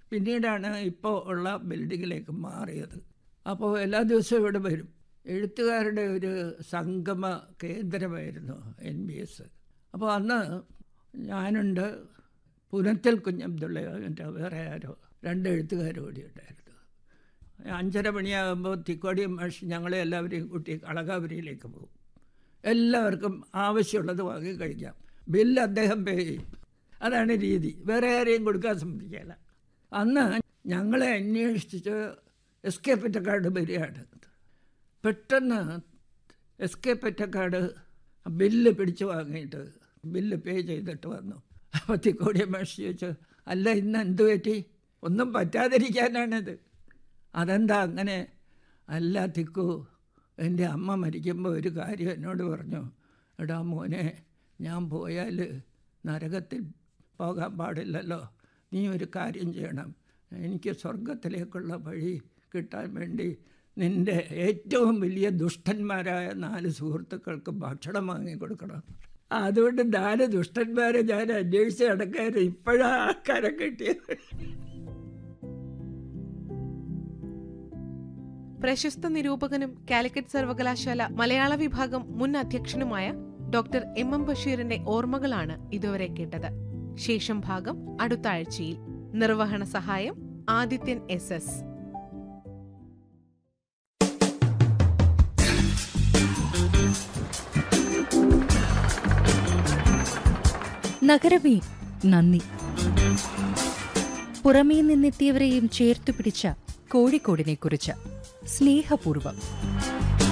പിന്നീടാണ് ഇപ്പോൾ ഉള്ള ബിൽഡിങ്ങിലേക്ക് മാറിയത് അപ്പോൾ എല്ലാ ദിവസവും ഇവിടെ വരും എഴുത്തുകാരുടെ ഒരു സംഗമ കേന്ദ്രമായിരുന്നു എൻ ബി എസ് അപ്പോൾ അന്ന് ഞാനുണ്ട് പുനത്തിൽ കുഞ്ഞബ്ദുള്ള എൻ്റെ വേറെ ആരോ രണ്ട് എഴുത്തുകാർ കൂടി ഉണ്ടായിരുന്നു അഞ്ചര മണിയാകുമ്പോൾ തിക്കോടി മാഷ് ഞങ്ങളെ എല്ലാവരെയും കൂട്ടി കളകാപുരിയിലേക്ക് പോകും എല്ലാവർക്കും ആവശ്യമുള്ളത് വാങ്ങി കഴിക്കാം ബില്ല് അദ്ദേഹം പേ ചെയ്യും അതാണ് രീതി വേറെ ആരെയും കൊടുക്കാൻ സമ്മതിക്കില്ല അന്ന് ഞങ്ങളെ അന്വേഷിച്ച് എസ് കെ പെറ്റക്കാട് വരികയാണ് പെട്ടെന്ന് എസ് കെ പെറ്റക്കാട് ബില്ല് പിടിച്ചു വാങ്ങിയിട്ട് ബില്ല് പേ ചെയ്തിട്ട് വന്നു അപ്പോൾ തിക്കോടിയ മാഷ് ചോദിച്ചു അല്ല ഇന്ന് എന്ത് പറ്റി ഒന്നും പറ്റാതിരിക്കാനാണിത് അതെന്താ അങ്ങനെ അല്ല തിക്കു എൻ്റെ അമ്മ മരിക്കുമ്പോൾ ഒരു കാര്യം എന്നോട് പറഞ്ഞു എടാ മോനെ ഞാൻ പോയാൽ നരകത്തിൽ പോകാൻ പാടില്ലല്ലോ നീ ഒരു കാര്യം ചെയ്യണം എനിക്ക് സ്വർഗത്തിലേക്കുള്ള വഴി കിട്ടാൻ വേണ്ടി നിൻ്റെ ഏറ്റവും വലിയ ദുഷ്ടന്മാരായ നാല് സുഹൃത്തുക്കൾക്ക് ഭക്ഷണം വാങ്ങി കൊടുക്കണം അതുകൊണ്ട് നാല് ദുഷ്ടന്മാരെ ഞാൻ അന്വേഷിച്ച് നടക്കാൻ ഇപ്പോഴാ കരം കിട്ടിയത് പ്രശസ്ത നിരൂപകനും കാലിക്കറ്റ് സർവകലാശാല മലയാള വിഭാഗം മുൻ അധ്യക്ഷനുമായ ഡോക്ടർ എം എം ബഷീറിന്റെ ഓർമ്മകളാണ് ഇതുവരെ കേട്ടത് ശേഷം ഭാഗം അടുത്ത ആഴ്ചയിൽ നിർവഹണ സഹായം ആദിത്യൻ എസ് എസ് നഗരമേ നന്ദി പുറമേ നിന്നെത്തിയവരെയും ചേർത്തു പിടിച്ച കോഴിക്കോടിനെ കുറിച്ച് സ്നേഹപൂർവം